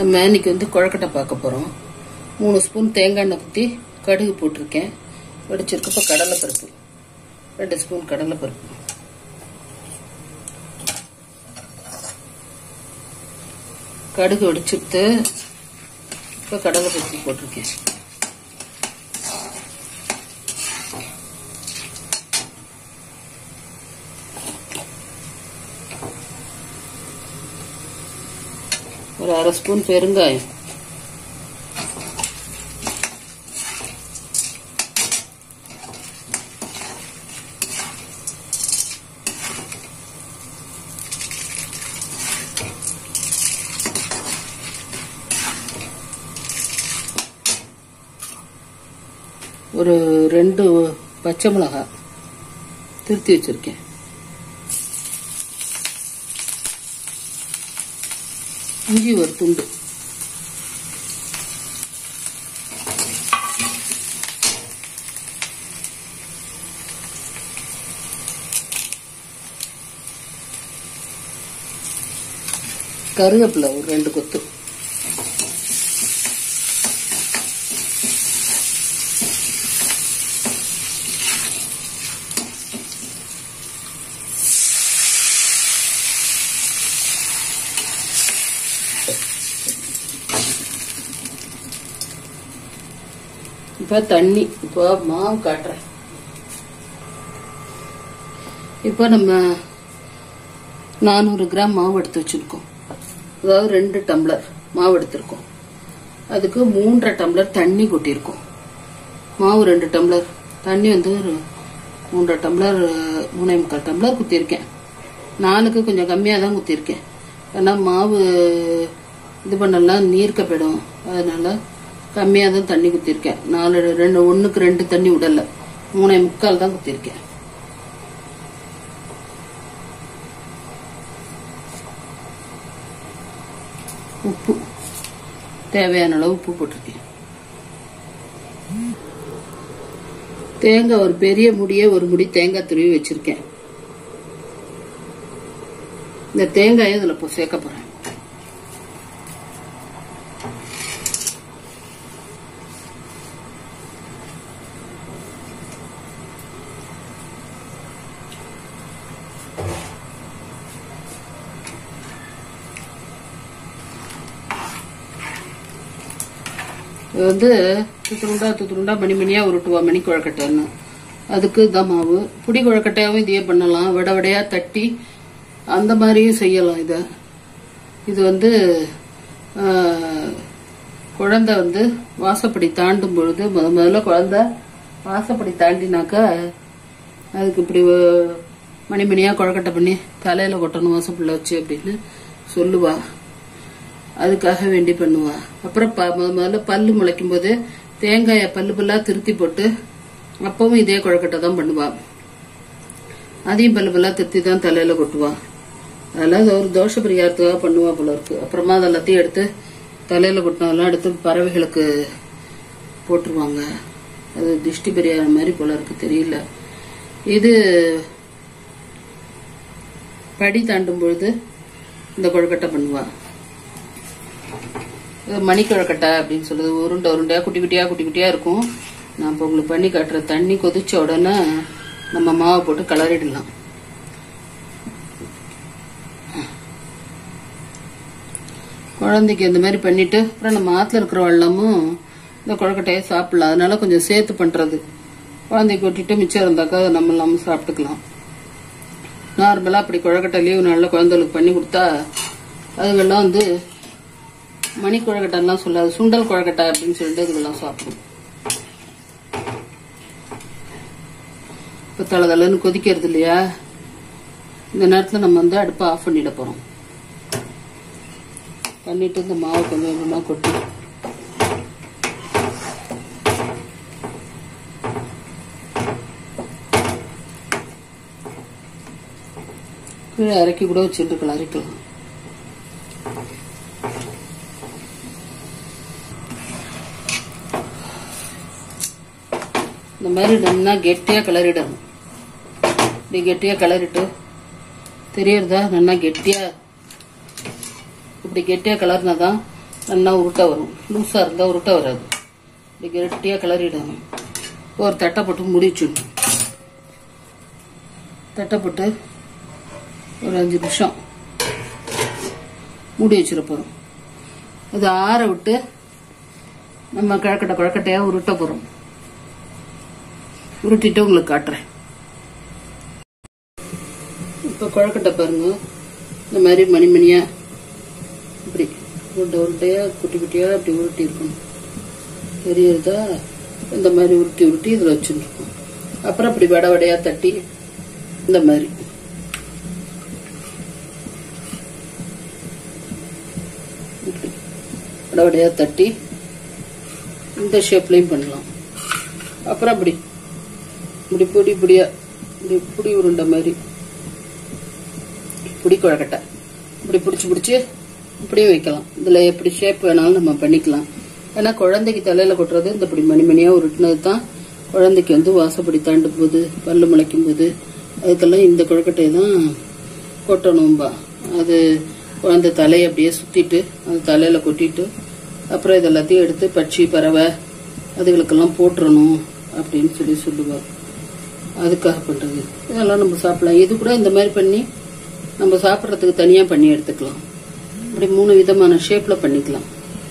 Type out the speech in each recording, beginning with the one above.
நம்ம இன்னைக்கு வந்து குழக்கட்டை பார்க்க போறோம் மூணு ஸ்பூன் தேங்காய் எண்ணெய் ஊற்றி கடுகு போட்டிருக்கேன் வெடிச்சிருக்கப்ப கடலை பருப்பு ரெண்டு ஸ்பூன் கடலை பருப்பு கடுகு வெடிச்சுட்டு இப்போ கடலை பருப்பு போட்டிருக்கேன் ஒரு அரை ஸ்பூன் பெருங்காயம் ஒரு ரெண்டு பச்சை மிளகாய் திருத்தி வச்சிருக்கேன் இஞ்சி ஒரு துண்டு கருவேப்பிலை ஒரு ரெண்டு கொத்து இப்போ தண்ணி இப்போ மாவு காட்டுறேன் இப்போ நம்ம நானூறு கிராம் மாவு எடுத்து வச்சிருக்கோம் அதாவது ரெண்டு டம்ளர் மாவு எடுத்திருக்கோம் அதுக்கு மூன்றரை டம்ளர் தண்ணி கொட்டியிருக்கோம் மாவு ரெண்டு டம்ளர் தண்ணி வந்து ஒரு மூன்றரை டம்ளர் மூணே முக்கால் டம்ளர் குத்திருக்கேன் நாலுக்கு கொஞ்சம் கம்மியாக தான் குத்திருக்கேன் ஏன்னா மாவு இது பண்ணலாம் நீர்க்க போயிடும் அதனால கம்மியாக தான் தண்ணி குத்திருக்கேன் நாலு ரெண்டு ஒன்றுக்கு ரெண்டு தண்ணி விடல மூணே முக்கால் தான் குத்திருக்கேன் உப்பு தேவையான அளவு உப்பு போட்டிருக்கேன் தேங்காய் ஒரு பெரிய முடியே ஒரு முடி தேங்காய் துருவி வச்சிருக்கேன் இந்த தேங்காயை இதில் இப்போ சேர்க்க போறேன் இது வந்து துத்துருண்டா துத்துருண்டா மணி மணியா உருட்டுவா மணி குழக்கட்டைன்னு அதுக்கு தான் மாவு புடி குழக்கட்டையாவும் இதையே பண்ணலாம் விட விடையா தட்டி அந்த மாதிரியும் செய்யலாம் இதை இது வந்து ஆஹ், குழந்தை வந்து வாசப்படி தாண்டும் பொழுது முத முதல்ல குழந்தை வாசப்படி தாண்டினாக்கா அதுக்கு இப்படி ஒ- மணி மணியா குழக்கட்டை பண்ணி தலையில கொட்டணும் வாசப்புள்ள வச்சு அப்படின்னு சொல்லுவா அதுக்காக வேண்டி பண்ணுவா அப்புறம் ப- முத முதல்ல பல்லு முளைக்கும் போது தேங்காயை பல்லு பல்லா திருத்தி போட்டு அப்பவும் இதே குழக்கட்டை தான் பண்ணுவா அதையும் பல்லு பல்லா திருத்தி தான் தலையில கொட்டுவா அதெல்லாம் அது ஒரு தோஷ பரிகாரத்துக்காக பண்ணுவா போல இருக்கு அப்புறமா அது எல்லாத்தையும் எடுத்து தலையில கொட்டினதெல்லாம் எடுத்து பறவைகளுக்கு போட்டுருவாங்க அது திஷ்டி பரிகாரம் மாதிரி போல இருக்கு தெரியல இது படி தாண்டும் பொழுது இந்த கொழுக்கட்டை பண்ணுவா இது மணி கொழுக்கட்டை அப்படின்னு சொல்லுது உருண்டை உருண்டையா குட்டி குட்டியா குட்டி குட்டியா இருக்கும் நான் இப்போ உங்களுக்கு பண்ணி காட்டுற தண்ணி கொதிச்ச உடனே நம்ம மாவை போட்டு கிளறிடலாம் குழந்தைக்கு இந்த மாதிரி பண்ணிட்டு அப்புறம் நம்ம ஆத்துல இருக்கிற வெள்ளமும் இந்த கொழுக்கட்டையை சாப்பிடலாம் அதனால கொஞ்சம் சேர்த்து பண்றது குழந்தைக்கு கொட்டிட்டு மிச்சம் இருந்தாக்கா அதை நம்ம இல்லாம சாப்பிட்டுக்கலாம் நார்மலா அப்படி கொழுக்கட்டை லீவு நாளில் குழந்தைகளுக்கு பண்ணி கொடுத்தா அதுங்கெல்லாம் வந்து மணி குழக்கட்டைலாம் சொல்லாது சுண்டல் குழக்கட்டை அப்படின்னு சொல்லிட்டு இதுக்கெல்லாம் சாப்பிடும் இப்போ தளதளன்னு கொதிக்கிறது இல்லையா இந்த நேரத்தில் நம்ம வந்து அடுப்பை ஆஃப் பண்ணிட போகிறோம் பண்ணிட்டு இந்த மாவு கொஞ்சம் கொஞ்சமாக கொட்டி கீழே இறக்கி கூட வச்சுட்டு கிளறிக்கலாம் இந்த மாதிரி நல்லா கெட்டியாக கிளறிடணும் இப்படி கெட்டியாக கிளறிட்டு தெரியறதா நல்லா கெட்டியாக இப்படி கெட்டியாக கிளறினாதான் நல்லா உருட்டை வரும் லூஸாக இருந்தால் உருட்டை வராது இப்படி கெட்டியாக கிளறிடணும் ஒரு தட்டை போட்டு முடிச்சிடணும் தட்டை போட்டு ஒரு அஞ்சு நிமிஷம் மூடி வச்சிட போகிறோம் அது ஆற விட்டு நம்ம கிழக்கட்டை குழக்கட்டையாக உருட்ட போகிறோம் உருட்டிட்டு உங்களுக்கு காட்டுறேன் இப்போ குழக்கட்டை பாருங்க இந்த மாதிரி மணி மணியா இப்படி உருண்டை உருண்டையா குட்டி குட்டியா அப்படி உருட்டி இருக்கணும் தெரியறதா இந்த மாதிரி உருட்டி உருட்டி இதில் வச்சுருக்கோம் அப்புறம் இப்படி வடை வடையா தட்டி இந்த மாதிரி இப்படி வடை வடையா தட்டி இந்த ஷேப்லையும் பண்ணலாம் அப்புறம் அப்படி இப்படி பொடி பொடியா இப்படி புடி உருண்டை மாதிரி புடி குழக்கட்டை இப்படி பிடிச்சி பிடிச்சி இப்படியே வைக்கலாம் இதில் எப்படி ஷேப் வேணாலும் நம்ம பண்ணிக்கலாம் ஏன்னா குழந்தைக்கு தலையில் கொட்டுறது இந்த இப்படி மணி மணியாக உருட்டினது தான் குழந்தைக்கு வந்து வாசப்படி தாண்டும் போது பல்லு முளைக்கும் போது அதுக்கெல்லாம் இந்த குழக்கட்டையை தான் கொட்டணும்பா அது குழந்தை தலையை அப்படியே சுற்றிட்டு அந்த தலையில் கொட்டிட்டு அப்புறம் இது எல்லாத்தையும் எடுத்து பட்சி பறவை அதுகளுக்கெல்லாம் போட்டுறணும் அப்படின்னு சொல்லி சொல்லுவார் அதுக்காக பண்ணுறது இதெல்லாம் நம்ம சாப்பிடலாம் இது கூட இந்த மாதிரி பண்ணி நம்ம சாப்பிட்றதுக்கு தனியாக பண்ணி எடுத்துக்கலாம் இப்படி மூணு விதமான ஷேப்பில் பண்ணிக்கலாம்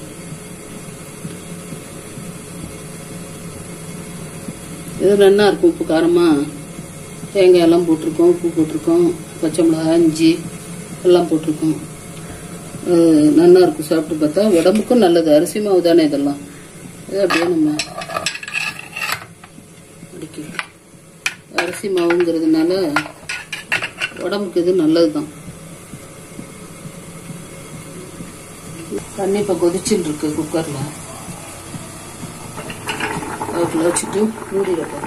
இது நல்லா இருக்கும் உப்பு காரமாக தேங்காய் எல்லாம் போட்டிருக்கோம் உப்பு போட்டிருக்கோம் பச்சை மிளகாய் இஞ்சி எல்லாம் போட்டிருக்கோம் அஹ் நல்லா இருக்கும் சாப்பிட்டு பார்த்தா உடம்புக்கும் நல்லது அரிசி மாவு தானே இதெல்லாம் இது அப்படியே நம்ம அடிக்கலாம் அரிசி மாவுங்கிறதுனால உடம்புக்கு இது நல்லது தான் தண்ணி இப்போ கொதிச்சுட்டு இருக்கு குக்கரில் அதுக்குள்ள வச்சுட்டு மூடிடப்போம்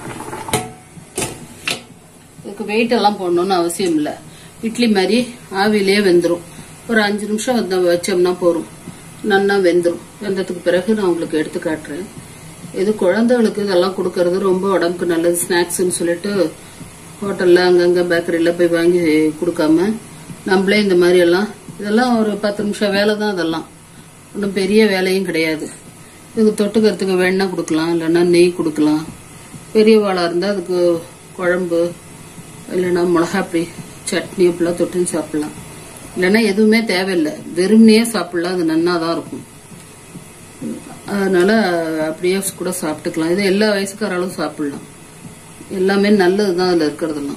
இதுக்கு வெயிட் எல்லாம் போடணும்னு அவசியம் இல்லை இட்லி மாதிரி ஆவிலே வெந்துடும் ஒரு அஞ்சு நிமிஷம் வந்து வச்சோம்னா போதும் நல்லா வெந்துடும் வெந்ததுக்கு பிறகு நான் உங்களுக்கு எடுத்து காட்டுறேன் இது குழந்தைகளுக்கு இதெல்லாம் கொடுக்கறது ரொம்ப உடம்புக்கு நல்லது ஸ்நாக்ஸ்ன்னு சொல்லிட்டு ஹோட்டல்ல அங்கங்க பேக்கரியில போய் வாங்கி கொடுக்காம நம்மளே இந்த மாதிரி எல்லாம் இதெல்லாம் ஒரு பத்து நிமிஷம் வேலை தான் அதெல்லாம் ஒன்றும் பெரிய வேலையும் கிடையாது இதுக்கு தொட்டுக்கிறதுக்கு வெண்ணெய் கொடுக்கலாம் இல்லைன்னா நெய் கொடுக்கலாம் பெரிய வாழை இருந்தால் அதுக்கு குழம்பு இல்லைன்னா மிளகாப்பொடி சட்னி அப்படிலாம் தொட்டுன்னு சாப்பிடலாம் இல்லைன்னா எதுவுமே தேவையில்லை வெறுமனையே சாப்பிடலாம் அது நன்னா தான் இருக்கும் அதனால அப்படியே கூட சாப்பிட்டுக்கலாம் இது எல்லா வயசுக்காராலும் சாப்பிடலாம் எல்லாமே நல்லது தான் அதில் இருக்கிறதெல்லாம்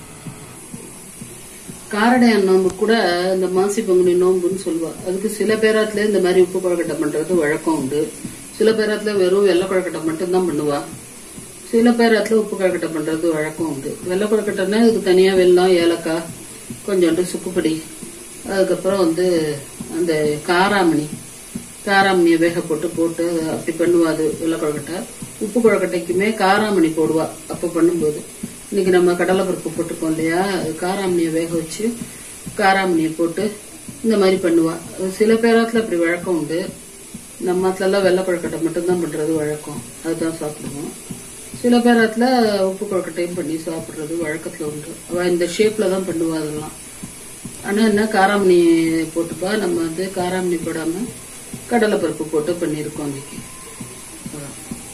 காரடையான் நோம்பு கூட இந்த மாசி பங்குனி நோம்புன்னு சொல்லுவா அதுக்கு சில பேராத்துல இந்த மாதிரி உப்பு குழக்கட்டை பண்றது வழக்கம் உண்டு சில பேராத்துல வெறும் வெள்ளை குழக்கட்டை மட்டும்தான் பண்ணுவா சில பேராத்துல உப்பு குழக்கட்டை பண்றது வழக்கம் உண்டு வெள்ளை குழக்கட்டைன்னா இதுக்கு தனியா வெல்லம் ஏலக்காய் கொஞ்சோண்டு சுக்குப்பொடி அதுக்கப்புறம் வந்து அந்த காராமணி காராமணியை வேக போட்டு போட்டு அதை அப்படி பண்ணுவா அது வெள்ளை குழக்கட்டை உப்பு குழக்கட்டைக்குமே காராமணி போடுவா அப்போ பண்ணும்போது இன்னைக்கு நம்ம கடலைப்பருப்பு போட்டுக்கோம் இல்லையா அது காராமணியை வேக வச்சு காராமணியை போட்டு இந்த மாதிரி பண்ணுவா அது சில பேராத்துல அப்படி வழக்கம் உண்டு நம்ம எல்லாம் வெள்ளை கொழுக்கட்டை மட்டும்தான் பண்றது வழக்கம் அதுதான் சாப்பிடுவோம் சில பேராத்துல உப்பு கொழுக்கட்டையும் பண்ணி சாப்பிடுறது வழக்கத்துல உண்டு அவ இந்த ஷேப்ல தான் பண்ணுவா அதெல்லாம் ஆனா என்ன காராமணி போட்டுப்பா நம்ம வந்து காராமணி போடாம கடலைப்பருப்பு போட்டு பண்ணியிருக்கோம் இன்னைக்கு அதான்.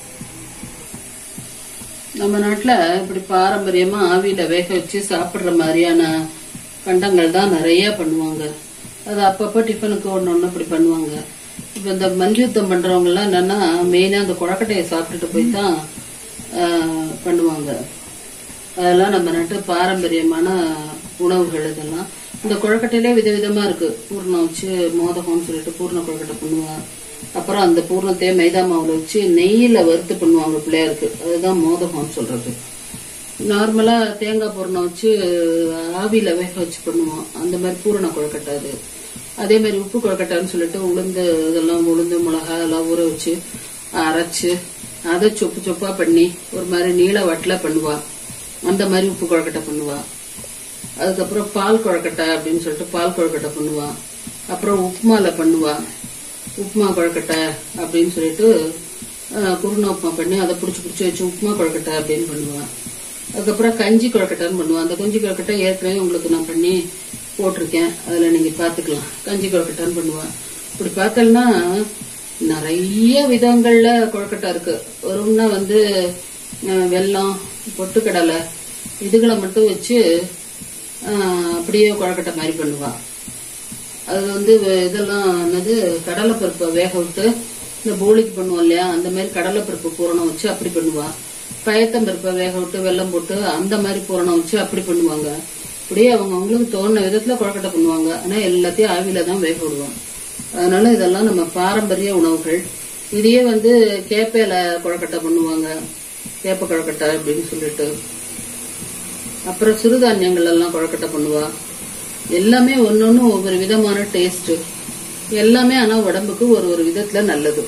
நம்ம நாட்டுல இப்படி பாரம்பரியமா ஆவியில வேக வச்சு சாப்பிடுற மாதிரியான பண்டங்கள் தான் நிறைய பண்ணுவாங்க அது அப்பப்போ டிஃபனுக்கு ஒன்று ஒன்று இப்படி பண்ணுவாங்க இப்போ இந்த மல்யுத்தம் பண்றவங்க எல்லாம் என்னன்னா மெயினா அந்த குழக்கட்டையை சாப்பிட்டுட்டு போய் தான் ஆஹ், பண்ணுவாங்க அதெல்லாம் நம்ம நாட்டு பாரம்பரியமான உணவுகள் இதெல்லாம் இந்த கொழக்கட்டையிலே விதவிதமா இருக்கு பூர்ணம் வச்சு மோதகம்னு சொல்லிட்டு பூர்ண கொழக்கட்டை பண்ணுவா அப்புறம் அந்த பூர்ணத்தையே மைதா மாவுல வச்சு நெய்யில வறுத்து பண்ணுவாங்க பிள்ளையாருக்கு அதுதான் மோதகம்னு சொல்றது நார்மலா தேங்காய் பூரணம் வச்சு ஆவியில வேக வச்சு பண்ணுவோம் அந்த மாதிரி பூரண கொழுக்கட்டை அது அதே மாதிரி உப்பு கொழுக்கட்டைன்னு சொல்லிட்டு உளுந்து இதெல்லாம் உளுந்து மிளகா எல்லாம் ஊற வச்சு அரைச்சு அதை சொப்பு சொப்பா பண்ணி ஒரு மாதிரி நீள வட்டில பண்ணுவா அந்த மாதிரி உப்பு கொழுக்கட்டை பண்ணுவா அதுக்கப்புறம் பால் கொழுக்கட்டை அப்படின்னு சொல்லிட்டு பால் கொழுக்கட்டை பண்ணுவா அப்புறம் உப்புமால பண்ணுவா உப்புமா கொழுக்கட்டை அப்படின்னு சொல்லிட்டு அஹ், குருணை உப்புமா பண்ணி அதை பிடிச்சி பிடிச்சி வச்சு உப்புமா கொழுக்கட்டை அப்படின்னு பண்ணுவா அதுக்கப்புறம் கஞ்சி கொழுக்கட்டைன்னு பண்ணுவா அந்த கஞ்சி கொழுக்கட்டை ஏற்கனவே உங்களுக்கு நான் பண்ணி போட்டிருக்கேன் அதில் நீங்கள் பார்த்துக்கலாம் கஞ்சி கொழுக்கட்டைன்னு பண்ணுவா இப்படி பார்த்தோம்னா நிறைய விதங்கள்ல கொழுக்கட்டை இருக்கு ஒருன்னா வந்து அஹ், வெல்லம் பொட்டுக்கடலை இதுகளை மட்டும் வச்சு அஹ், அப்படியே கொழுக்கட்டை மாதிரி பண்ணுவா அது வந்து வெ- இதெல்லாம் என்னது கடலைப்பருப்பை வேக விட்டு இந்த போலிக்கு பண்ணுவோம் இல்லையா அந்த மாதிரி கடலைப்பருப்பு பூரணம் வச்சு அப்படி பண்ணுவா பயத்தம்பருப்பை வேக விட்டு வெல்லம் போட்டு அந்த மாதிரி பூரணம் வச்சு அப்படி பண்ணுவாங்க அப்படியே அவங்க அவங்களுக்கு தோணுன விதத்துல கொழக்கட்டை பண்ணுவாங்க ஆனா எல்லாத்தையும் ஆவியில தான் வேக விடுவாங்க அதனால இதெல்லாம் நம்ம பாரம்பரிய உணவுகள் இதையே வந்து கேப்பையில கொழக்கட்டை பண்ணுவாங்க கேப்ப கொழக்கட்டை அப்படின்னு சொல்லிட்டு அப்புறம் சிறுதானியங்கள் எல்லாம் கொழக்கட்டை பண்ணுவா எல்லாமே ஒன்னொன்னு ஒவ்வொரு விதமான டேஸ்ட் எல்லாமே ஆனா உடம்புக்கு ஒரு ஒரு விதத்துல நல்லது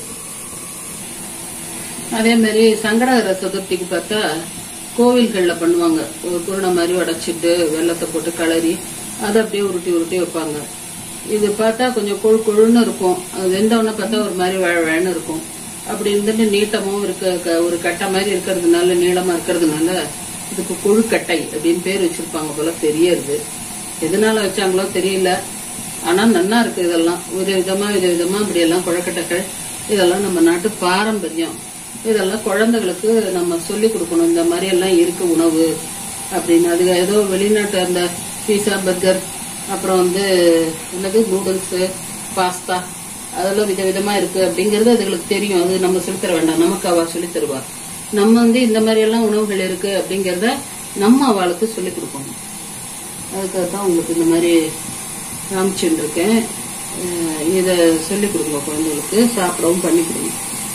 அதே மாதிரி சங்கடகர சதுர்த்திக்கு பார்த்தா கோவில்கள்ல பண்ணுவாங்க ஒரு குருணை மாதிரி உடைச்சிட்டு வெள்ளத்தை போட்டு கிளறி அதை அப்படியே உருட்டி உருட்டி வைப்பாங்க இது பார்த்தா கொஞ்சம் கொழு கொழுன்னு இருக்கும் அது வெந்தவொடனே பார்த்தா ஒரு மாதிரி வழ வழன்னு இருக்கும் அப்படி இருந்துட்டு நீட்டமும் இருக்க க- ஒரு கட்டை மாதிரி இருக்கிறதுனால நீளமா இருக்கிறதுனால இதுக்கு கொழுக்கட்டை அப்படின்னு பேர் வச்சிருப்பாங்க போல தெரியறது எதனால வச்சாங்களோ தெரியல ஆனா நன்னா இருக்கு இதெல்லாம் ஒரு விதமா வித விதமா இப்படி எல்லாம் குழக்கட்டைகள் இதெல்லாம் நம்ம நாட்டு பாரம்பரியம் இதெல்லாம் குழந்தைகளுக்கு நம்ம சொல்லி கொடுக்கணும் இந்த மாதிரி எல்லாம் இருக்கு உணவு அப்படின்னு அது ஏதோ வெளிநாட்டு அந்த பீஸா பர்கர் அப்புறம் வந்து என்னது நூடுல்ஸ் பாஸ்தா அதெல்லாம் விதவிதமா இருக்கு அப்படிங்கறது அதுகளுக்கு தெரியும் அது நம்ம சொல்லித் தர வேண்டாம் நமக்கு அவ சொல்லித் தருவா நம்ம வந்து இந்த மாதிரி எல்லாம் உணவுகள் இருக்கு அப்படிங்கறத நம்ம அவளுக்கு சொல்லி கொடுக்கணும் அதுக்காக தான் உங்களுக்கு இந்த மாதிரி காமிச்சுட்டு இருக்கேன் அஹ் இதை சொல்லி கொடுங்க குழந்தைகளுக்கு சாப்பிடவும் பண்ணி கொடுங்க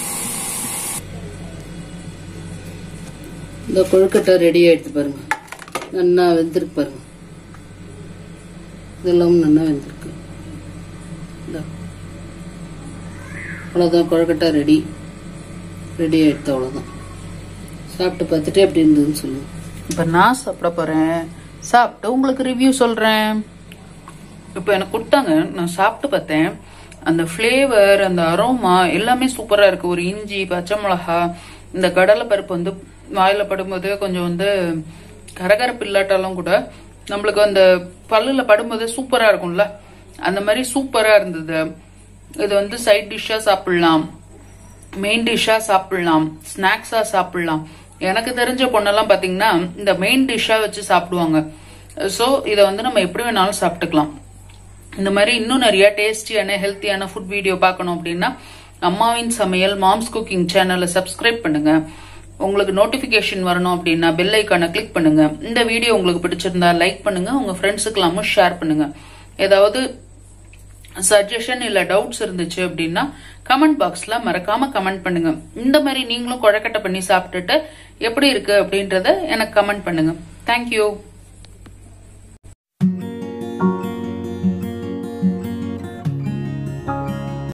இந்த கொழுக்கட்டை ரெடி ஆயிடுத்து பாருங்க நல்லா வெந்திருக்கு பாருங்க இதெல்லாம் நல்லா வெந்திருக்கு இந்தா. அவ்வளோதான் கொழுக்கட்டை ரெடி ரெடி ஆயிடுத்து அவ்வளோதான் சாப்பிட்டு பார்த்துட்டு எப்படி இருந்ததுன்னு சொல்லுங்க இப்ப நான் சாப்பிட போறேன் சாப்பிட்டு உங்களுக்கு ரிவ்யூ சொல்றேன் இப்ப எனக்கு கொடுத்தாங்க நான் சாப்பிட்டு பார்த்தேன் அந்த ஃப்ளேவர் அந்த அரோமா எல்லாமே சூப்பரா இருக்கு ஒரு இஞ்சி பச்சை மிளகா இந்த கடலை பருப்பு வந்து வாயில படும்போது கொஞ்சம் வந்து கரகரப்பு இல்லாட்டாலும் கூட நம்மளுக்கு அந்த பல்லுல படும்போது சூப்பரா இருக்கும்ல அந்த மாதிரி சூப்பரா இருந்தது இது வந்து சைட் டிஷ்ஷா சாப்பிடலாம் மெயின் டிஷ்ஷா சாப்பிடலாம் ஸ்நாக்ஸா சாப்பிடலாம் எனக்கு தெரிஞ்ச பொண்ணெல்லாம் பாத்தீங்கன்னா இந்த மெயின் டிஷ்ஷா வச்சு சாப்பிடுவாங்க சோ இதை வந்து நம்ம எப்படி வேணாலும் சாப்பிட்டுக்கலாம் இந்த மாதிரி இன்னும் நிறைய டேஸ்டியான ஹெல்த்தியான ஃபுட் வீடியோ பார்க்கணும் அப்படின்னா அம்மாவின் சமையல் மாம்ஸ் குக்கிங் சேனலை சப்ஸ்கிரைப் பண்ணுங்க உங்களுக்கு நோட்டிபிகேஷன் வரணும் அப்படின்னா பெல் ஐக்கானை கிளிக் பண்ணுங்க இந்த வீடியோ உங்களுக்கு பிடிச்சிருந்தா லைக் பண்ணுங்க உங்க ஃப்ரெண்ட்ஸுக்கெல்லாமும் ஷேர் பண்ணுங்க ஏதாவது சஜஷன் இல்ல டவுட்ஸ் இருந்துச்சு அப்படின்னா கமெண்ட் பாக்ஸ்ல மறக்காம கமெண்ட் பண்ணுங்க இந்த மாதிரி நீங்களும் குழக்கட்டை பண்ணி சாப்பிட்டுட்டு எப்படி இருக்கு அப்படின்றத எனக்கு கமெண்ட் பண்ணுங்க தேங்க்யூ